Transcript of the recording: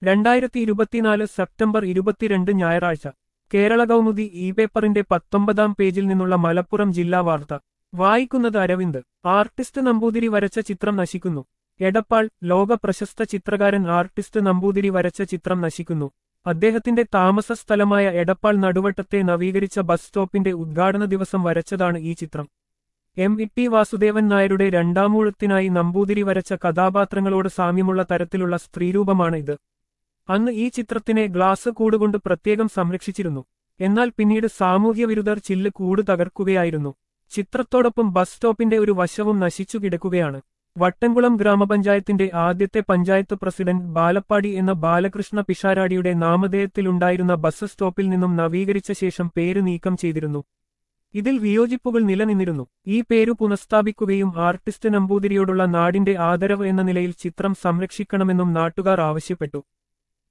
രണ്ടായിരത്തി ഇരുപത്തിനാല് സെപ്റ്റംബർ ഇരുപത്തിരണ്ട് ഞായറാഴ്ച കേരള കൗമുദി ഇ പേപ്പറിന്റെ പത്തൊമ്പതാം പേജിൽ നിന്നുള്ള മലപ്പുറം ജില്ലാ വാർത്ത വായിക്കുന്നത് അരവിന്ദ് ആർട്ടിസ്റ്റ് നമ്പൂതിരി വരച്ച ചിത്രം നശിക്കുന്നു എടപ്പാൾ ലോക പ്രശസ്ത ചിത്രകാരൻ ആർട്ടിസ്റ്റ് നമ്പൂതിരി വരച്ച ചിത്രം നശിക്കുന്നു അദ്ദേഹത്തിന്റെ താമസ സ്ഥലമായ എടപ്പാൾ നടുവട്ടത്തെ നവീകരിച്ച ബസ് സ്റ്റോപ്പിന്റെ ഉദ്ഘാടന ദിവസം വരച്ചതാണ് ഈ ചിത്രം എം ഇ ടി വാസുദേവൻ നായരുടെ രണ്ടാമൂഴത്തിനായി നമ്പൂതിരി വരച്ച കഥാപാത്രങ്ങളോട് സാമ്യമുള്ള തരത്തിലുള്ള സ്ത്രീരൂപമാണ് ഇത് അന്ന് ഈ ചിത്രത്തിനെ ഗ്ലാസ് കൂടുകൊണ്ട് പ്രത്യേകം സംരക്ഷിച്ചിരുന്നു എന്നാൽ പിന്നീട് സാമൂഹ്യ വിരുദ്ധർ ചില്ല് കൂട് തകർക്കുകയായിരുന്നു ചിത്രത്തോടൊപ്പം ബസ് സ്റ്റോപ്പിന്റെ ഒരു വശവും നശിച്ചു കിടക്കുകയാണ് വട്ടൻകുളം ഗ്രാമപഞ്ചായത്തിന്റെ ആദ്യത്തെ പഞ്ചായത്ത് പ്രസിഡന്റ് ബാലപ്പാടി എന്ന ബാലകൃഷ്ണ പിഷാരാടിയുടെ നാമധേയത്തിലുണ്ടായിരുന്ന ബസ് സ്റ്റോപ്പിൽ നിന്നും നവീകരിച്ച ശേഷം പേര് നീക്കം ചെയ്തിരുന്നു ഇതിൽ വിയോജിപ്പുകൾ നിലനിന്നിരുന്നു ഈ പേരു പുനഃസ്ഥാപിക്കുകയും ആർട്ടിസ്റ്റ് നമ്പൂതിരിയോടുള്ള നാടിന്റെ ആദരവ് എന്ന നിലയിൽ ചിത്രം സംരക്ഷിക്കണമെന്നും നാട്ടുകാർ ആവശ്യപ്പെട്ടു